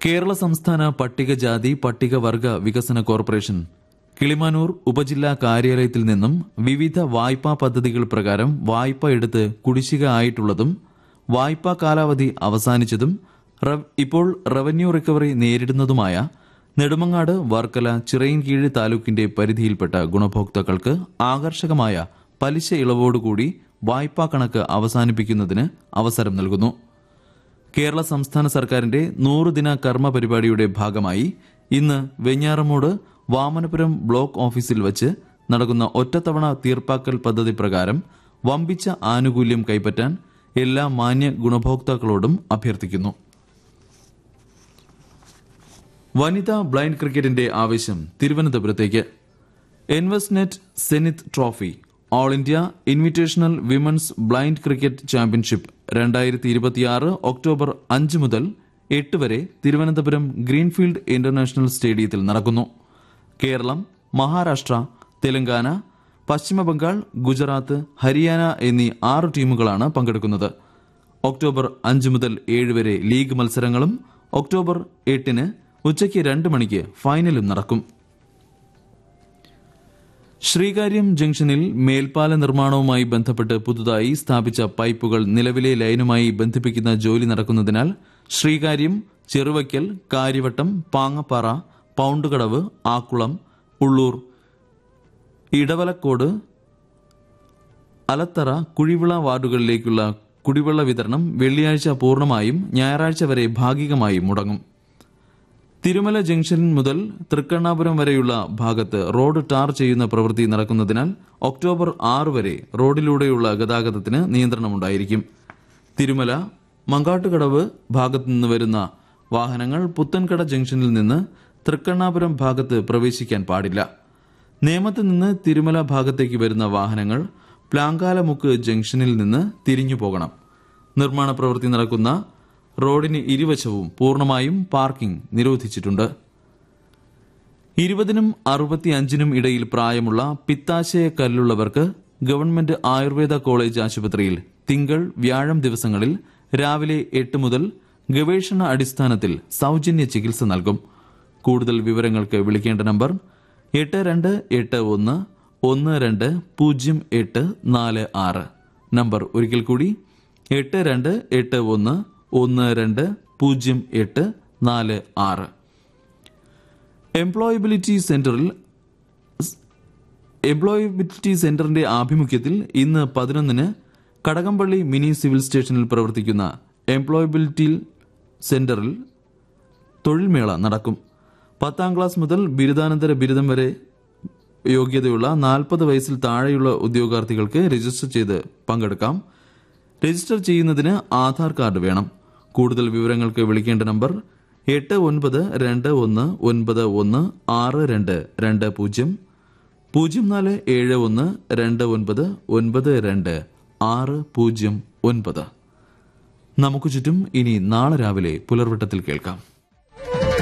കേരള സംസ്ഥാന പട്ടികജാതി പട്ടികവർഗ വികസന കോർപ്പറേഷൻ കിളിമാനൂർ ഉപജില്ലാ കാര്യാലയത്തിൽ നിന്നും വിവിധ വായ്പാ പദ്ധതികൾ പ്രകാരം വായ്പ എടുത്ത് കുടിശ്ശിക ആയിട്ടുള്ളതും വായ്പാ കാലാവധി അവസാനിച്ചതും റവ്- ഇപ്പോൾ റവന്യൂ റിക്കവറി നേരിടുന്നതുമായ നെടുമങ്ങാട് വർക്കല ചിറയിൻകീഴ് താലൂക്കിന്റെ പരിധിയിൽപ്പെട്ട ഗുണഭോക്താക്കൾക്ക് ആകർഷകമായ പലിശ ഇളവോടുകൂടി വായ്പാ കണക്ക് അവസാനിപ്പിക്കുന്നതിന് അവസരം നൽകുന്നു കേരള സംസ്ഥാന സർക്കാരിന്റെ നൂറുദിന കർമ്മ പരിപാടിയുടെ ഭാഗമായി ഇന്ന് വെഞ്ഞാറമൂട് വാമനപുരം ബ്ലോക്ക് ഓഫീസിൽ വച്ച് നടക്കുന്ന ഒറ്റത്തവണ തീർപ്പാക്കൽ പദ്ധതി പ്രകാരം വമ്പിച്ച ആനുകൂല്യം കൈപ്പറ്റാൻ എല്ലാ മാന്യ ഗുണഭോക്താക്കളോടും അഭ്യർത്ഥിക്കുന്നു വനിതാ ബ്ലൈൻഡ് ക്രിക്കറ്റിന്റെ ആവേശം തിരുവനന്തപുരത്തേക്ക് Envestnet Zenith trophy all India invitational women's blind cricket championship രണ്ടായിരത്തി ഇരുപത്തിയാറ് ഒക്ടോബർ അഞ്ച് മുതൽ എട്ട് വരെ തിരുവനന്തപുരം ഗ്രീൻഫീൽഡ് ഇന്റർനാഷണൽ സ്റ്റേഡിയത്തിൽ നടക്കുന്നു കേരളം മഹാരാഷ്ട്ര തെലങ്കാന പശ്ചിമബംഗാൾ ഗുജറാത്ത് ഹരിയാന എന്നീ ആറ് ടീമുകളാണ് പങ്കെടുക്കുന്നത് ഒക്ടോബർ അഞ്ച് മുതൽ ഏഴ് വരെ ലീഗ് മത്സരങ്ങളും ഒക്ടോബർ എട്ടിന് ഉച്ചയ്ക്ക് രണ്ട് മണിക്ക് ഫൈനലും നടക്കും ശ്രീകാര്യം ജംഗ്ഷനിൽ മേൽപ്പാല നിർമ്മാണവുമായി ബന്ധപ്പെട്ട് പുതുതായി സ്ഥാപിച്ച പൈപ്പുകൾ നിലവിലെ ലൈനുമായി ബന്ധിപ്പിക്കുന്ന ജോലി നടക്കുന്നതിനാൽ ശ്രീകാര്യം ചെറുവയ്ക്കൽ കാര്യവട്ടം പാങ്ങപ്പാറ പൌണ്ടുകടവ് ആക്കുളം ഉള്ളൂർ ഇടവലക്കോട് അലത്തറ കുഴിവിള വാർഡുകളിലേക്കുള്ള കുടിവെള്ള വിതരണം വെള്ളിയാഴ്ച പൂർണ്ണമായും ഞായറാഴ്ച വരെ ഭാഗികമായും മുടങ്ങും തിരുമല ജംഗ്ഷൻ മുതൽ തൃക്കണ്ണാപുരം വരെയുള്ള ഭാഗത്ത് റോഡ് ടാർ ചെയ്യുന്ന പ്രവൃത്തി നടക്കുന്നതിനാൽ ഒക്ടോബർ ആറ് വരെ റോഡിലൂടെയുള്ള ഗതാഗതത്തിന് നിയന്ത്രണമുണ്ടായിരിക്കും തിരുമല മങ്കാട്ടുകടവ് ഭാഗത്തു നിന്ന് വരുന്ന വാഹനങ്ങൾ പുത്തൻകട ജംഗ്ഷനിൽ നിന്ന് തൃക്കണ്ണാപുരം ഭാഗത്ത് പ്രവേശിക്കാൻ പാടില്ല നേമത്ത് നിന്ന് തിരുമല ഭാഗത്തേക്ക് വരുന്ന വാഹനങ്ങൾ പ്ലാങ്കാലമുക്ക് ജംഗ്ഷനിൽ നിന്ന് തിരിഞ്ഞു പോകണം നിർമ്മാണ പ്രവൃത്തി നടക്കുന്ന റോഡിന് ഇരുവശവും പൂർണ്ണമായും പാർക്കിംഗ് നിരോധിച്ചിട്ടുണ്ട് ഇരുപതിനും അറുപത്തിയഞ്ചിനും ഇടയിൽ പ്രായമുള്ള പിത്താശയ കല്ലുള്ളവർക്ക് ഗവൺമെന്റ് ആയുർവേദ കോളേജ് ആശുപത്രിയിൽ തിങ്കൾ വ്യാഴം ദിവസങ്ങളിൽ രാവിലെ എട്ട് മുതൽ ഗവേഷണ അടിസ്ഥാനത്തിൽ സൗജന്യ ചികിത്സ നൽകും കൂടുതൽ വിവരങ്ങൾക്ക് വിളിക്കേണ്ട നമ്പർ എട്ട് രണ്ട് എട്ട് ഒന്ന് ഒന്ന് രണ്ട് പൂജ്യം എട്ട് നാല് ആറ് നമ്പർ ഒരിക്കൽ കൂടി എട്ട് രണ്ട് എട്ട് ഒന്ന് ഒന്ന് രണ്ട് പൂജ്യം എട്ട് നാല് ആറ് എംപ്ലോയബിലിറ്റി സെന്ററിൽ എംപ്ലോയബിലിറ്റി സെന്ററിന്റെ ആഭിമുഖ്യത്തിൽ ഇന്ന് പതിനൊന്നിന് കടകംപള്ളി മിനി സിവിൽ സ്റ്റേഷനിൽ പ്രവർത്തിക്കുന്ന എംപ്ലോയബിലിറ്റി സെന്ററിൽ തൊഴിൽമേള നടക്കും പത്താം ക്ലാസ് മുതൽ ബിരുദാനന്തര ബിരുദം വരെ യോഗ്യതയുള്ള നാൽപ്പത് വയസ്സിൽ താഴെയുള്ള ഉദ്യോഗാർത്ഥികൾക്ക് രജിസ്റ്റർ ചെയ്ത് പങ്കെടുക്കാം രജിസ്റ്റർ ചെയ്യുന്നതിന് ആധാർ കാർഡ് വേണം കൂടുതൽ വിവരങ്ങൾക്ക് വിളിക്കേണ്ട നമ്പർ എട്ട് ഒൻപത് രണ്ട് ഒന്ന് ഒൻപത് ഒന്ന് ആറ് രണ്ട് രണ്ട് പൂജ്യം പൂജ്യം നാല് ഏഴ് ഒന്ന് രണ്ട് ഒൻപത് ഒൻപത് രണ്ട് ആറ് പൂജ്യം ഒൻപത് നമുക്ക് ചുറ്റും ഇനി നാളെ രാവിലെ പുലർവട്ടത്തിൽ കേൾക്കാം